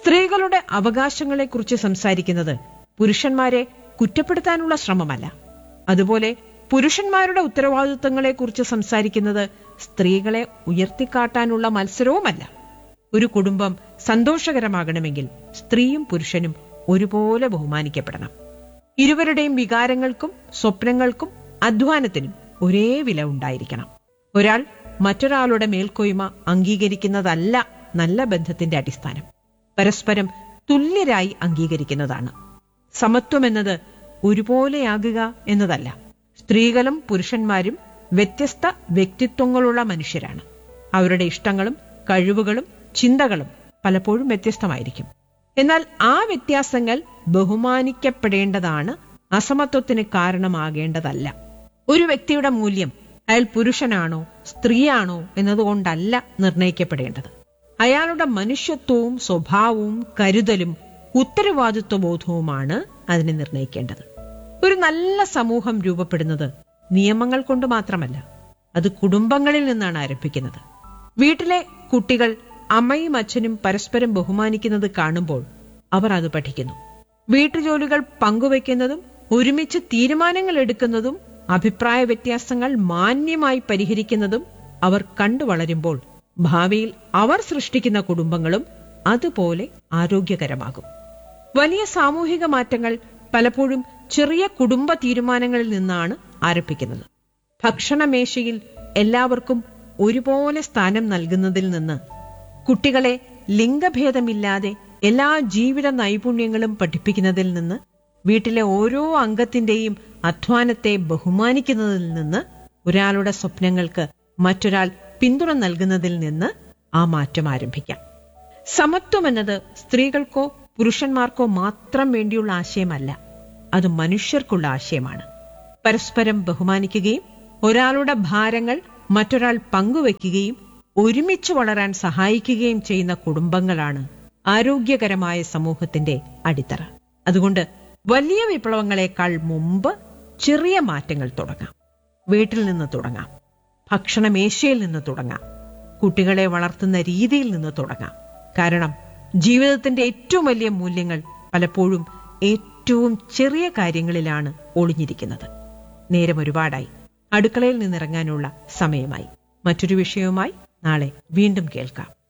സ്ത്രീകളുടെ അവകാശങ്ങളെക്കുറിച്ച് സംസാരിക്കുന്നത് പുരുഷന്മാരെ കുറ്റപ്പെടുത്താനുള്ള ശ്രമമല്ല അതുപോലെ പുരുഷന്മാരുടെ ഉത്തരവാദിത്വങ്ങളെക്കുറിച്ച് സംസാരിക്കുന്നത് സ്ത്രീകളെ ഉയർത്തിക്കാട്ടാനുള്ള മത്സരവുമല്ല ഒരു കുടുംബം സന്തോഷകരമാകണമെങ്കിൽ സ്ത്രീയും പുരുഷനും ഒരുപോലെ ബഹുമാനിക്കപ്പെടണം ഇരുവരുടെയും വികാരങ്ങൾക്കും സ്വപ്നങ്ങൾക്കും അധ്വാനത്തിനും ഒരേ വില ഉണ്ടായിരിക്കണം ഒരാൾ മറ്റൊരാളുടെ മേൽക്കോയ്മ അംഗീകരിക്കുന്നതല്ല നല്ല ബന്ധത്തിന്റെ അടിസ്ഥാനം പരസ്പരം തുല്യരായി അംഗീകരിക്കുന്നതാണ് സമത്വം എന്നത് ഒരുപോലെയാകുക എന്നതല്ല സ്ത്രീകളും പുരുഷന്മാരും വ്യത്യസ്ത വ്യക്തിത്വങ്ങളുള്ള മനുഷ്യരാണ് അവരുടെ ഇഷ്ടങ്ങളും കഴിവുകളും ചിന്തകളും പലപ്പോഴും വ്യത്യസ്തമായിരിക്കും എന്നാൽ ആ വ്യത്യാസങ്ങൾ ബഹുമാനിക്കപ്പെടേണ്ടതാണ് അസമത്വത്തിന് കാരണമാകേണ്ടതല്ല ഒരു വ്യക്തിയുടെ മൂല്യം അയാൾ പുരുഷനാണോ സ്ത്രീയാണോ എന്നതുകൊണ്ടല്ല നിർണയിക്കപ്പെടേണ്ടത് അയാളുടെ മനുഷ്യത്വവും സ്വഭാവവും കരുതലും ഉത്തരവാദിത്വബോധവുമാണ് അതിനെ നിർണയിക്കേണ്ടത് ഒരു നല്ല സമൂഹം രൂപപ്പെടുന്നത് നിയമങ്ങൾ കൊണ്ട് മാത്രമല്ല അത് കുടുംബങ്ങളിൽ നിന്നാണ് ആരംഭിക്കുന്നത് വീട്ടിലെ കുട്ടികൾ അമ്മയും അച്ഛനും പരസ്പരം ബഹുമാനിക്കുന്നത് കാണുമ്പോൾ അവർ അത് പഠിക്കുന്നു വീട്ടുജോലികൾ പങ്കുവെക്കുന്നതും ഒരുമിച്ച് തീരുമാനങ്ങൾ എടുക്കുന്നതും അഭിപ്രായ വ്യത്യാസങ്ങൾ മാന്യമായി പരിഹരിക്കുന്നതും അവർ കണ്ടു വളരുമ്പോൾ ഭാവിയിൽ അവർ സൃഷ്ടിക്കുന്ന കുടുംബങ്ങളും അതുപോലെ ആരോഗ്യകരമാകും വലിയ സാമൂഹിക മാറ്റങ്ങൾ പലപ്പോഴും ചെറിയ കുടുംബ തീരുമാനങ്ങളിൽ നിന്നാണ് ആരംഭിക്കുന്നത് ഭക്ഷണമേശയിൽ എല്ലാവർക്കും ഒരുപോലെ സ്ഥാനം നൽകുന്നതിൽ നിന്ന് കുട്ടികളെ ലിംഗഭേദമില്ലാതെ എല്ലാ ജീവിത നൈപുണ്യങ്ങളും പഠിപ്പിക്കുന്നതിൽ നിന്ന് വീട്ടിലെ ഓരോ അംഗത്തിന്റെയും അധ്വാനത്തെ ബഹുമാനിക്കുന്നതിൽ നിന്ന് ഒരാളുടെ സ്വപ്നങ്ങൾക്ക് മറ്റൊരാൾ പിന്തുണ നൽകുന്നതിൽ നിന്ന് ആ മാറ്റം ആരംഭിക്കാം സമത്വം എന്നത് സ്ത്രീകൾക്കോ പുരുഷന്മാർക്കോ മാത്രം വേണ്ടിയുള്ള ആശയമല്ല അത് മനുഷ്യർക്കുള്ള ആശയമാണ് പരസ്പരം ബഹുമാനിക്കുകയും ഒരാളുടെ ഭാരങ്ങൾ മറ്റൊരാൾ പങ്കുവെക്കുകയും ഒരുമിച്ച് വളരാൻ സഹായിക്കുകയും ചെയ്യുന്ന കുടുംബങ്ങളാണ് ആരോഗ്യകരമായ സമൂഹത്തിന്റെ അടിത്തറ അതുകൊണ്ട് വലിയ വിപ്ലവങ്ങളെക്കാൾ മുമ്പ് ചെറിയ മാറ്റങ്ങൾ തുടങ്ങാം വീട്ടിൽ നിന്ന് തുടങ്ങാം ഭക്ഷണമേശയിൽ നിന്ന് തുടങ്ങാം കുട്ടികളെ വളർത്തുന്ന രീതിയിൽ നിന്ന് തുടങ്ങാം കാരണം ജീവിതത്തിന്റെ ഏറ്റവും വലിയ മൂല്യങ്ങൾ പലപ്പോഴും ഏറ്റവും ചെറിയ കാര്യങ്ങളിലാണ് ഒളിഞ്ഞിരിക്കുന്നത് നേരം ഒരുപാടായി അടുക്കളയിൽ നിന്നിറങ്ങാനുള്ള സമയമായി മറ്റൊരു വിഷയവുമായി നാളെ വീണ്ടും കേൾക്കാം